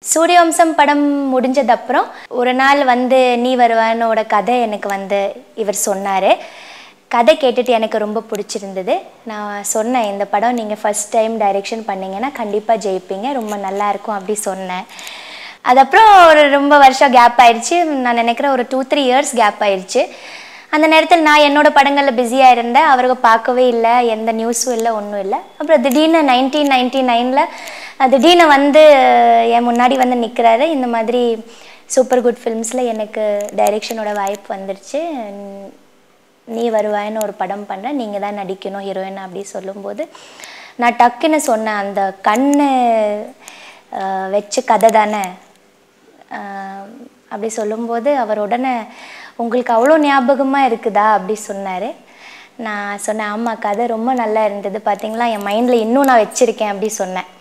சூரியவம்சம் படம் முடிஞ்சதப்புறம் ஒரு நாள் வந்து நீ வருவானோட கதை எனக்கு வந்து இவர் சொன்னார் கதை கேட்டுட்டு எனக்கு ரொம்ப பிடிச்சிருந்தது நான் சொன்னேன் இந்த படம் நீங்கள் ஃபஸ்ட் டைம் டைரெக்ஷன் பண்ணீங்கன்னா கண்டிப்பாக ஜெயிப்பீங்க ரொம்ப நல்லா இருக்கும் அப்படி சொன்னேன் அதுக்கப்புறம் ஒரு ரொம்ப வருஷம் கேப் ஆயிடுச்சு நான் நினைக்கிறேன் ஒரு டூ த்ரீ இயர்ஸ் கேப் ஆயிடுச்சு அந்த நேரத்தில் நான் என்னோட படங்களில் பிஸியாக இருந்தேன் அவருக்கு பார்க்கவே இல்லை எந்த நியூஸும் இல்லை ஒன்றும் இல்லை அப்புறம் திடீர்னு நைன்டீன் நைன்டி நைனில் திடீர்னு வந்து என் முன்னாடி வந்து நிற்கிறாரு இந்த மாதிரி சூப்பர் குட் ஃபிலிம்ஸில் எனக்கு டைரெக்ஷனோட வாய்ப்பு வந்துருச்சு நீ வருவாயின்னு ஒரு படம் பண்ண நீங்கள் தான் நடிக்கணும் ஹீரோயின் அப்படி சொல்லும்போது நான் டக்குன்னு சொன்னேன் அந்த கண்ணு ஆஹ், வச்ச கதை தானே ஆஹ், அப்படி சொல்லும்போது அவர் உடனே உங்களுக்கு அவ்வளோ ஞாபகமாக இருக்குதா அப்படி சொன்னார் நான் சொன்னேன் ஆமாம் கதை ரொம்ப நல்லா இருந்தது பார்த்தீங்களா என் மைண்டில் இன்னும் நான் வச்சுருக்கேன் அப்படி சொன்னேன்